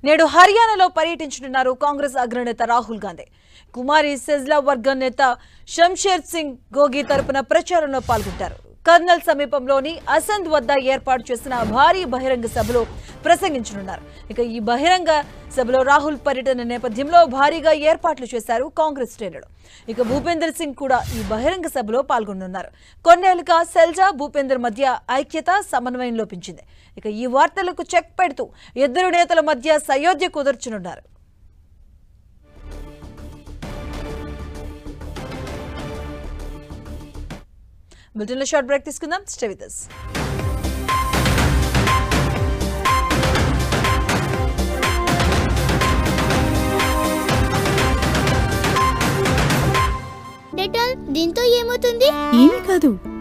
నేడు హర్యానాలో పర్యటించనున్నారు కాంగ్రెస్ అగ్రనేత రాహుల్ గాంధీ కుమారి సెజ్లా వర్గం నేత షంషేర్ సింగ్ గోగి తరపున ప్రచారంలో పాల్గొంటారు కర్నల్ సమీపంలోని అసంద్ వద్ద ఏర్పాటు చేసిన భారీ బహిరంగ సభలో ప్రసంగించనున్నారు ఇక ఈ బహిరంగ సభలో రాహుల్ పర్యటన నేపథ్యంలో భారీగా ఏర్పాట్లు చేశారు కాంగ్రెస్ శ్రేణులు ఇక భూపేందర్ సింగ్ కూడా ఈ బహిరంగ సభలో పాల్గొనున్నారు కొన్నేళ్లుగా సెల్జా భూపేందర్ మధ్య ఐక్యత సమన్వయం లోపించింది ఇక ఈ వార్తలకు చెక్ పెడుతూ ఇద్దరు నేతల మధ్య సయోధ్య కుదర్చనున్నారు బులెటిన్లో షార్ట్ బ్రేక్ తీసుకుందాం స్టే విత్ us. డెటాల్ దీంతో ఏమవుతుంది ఏమీ కాదు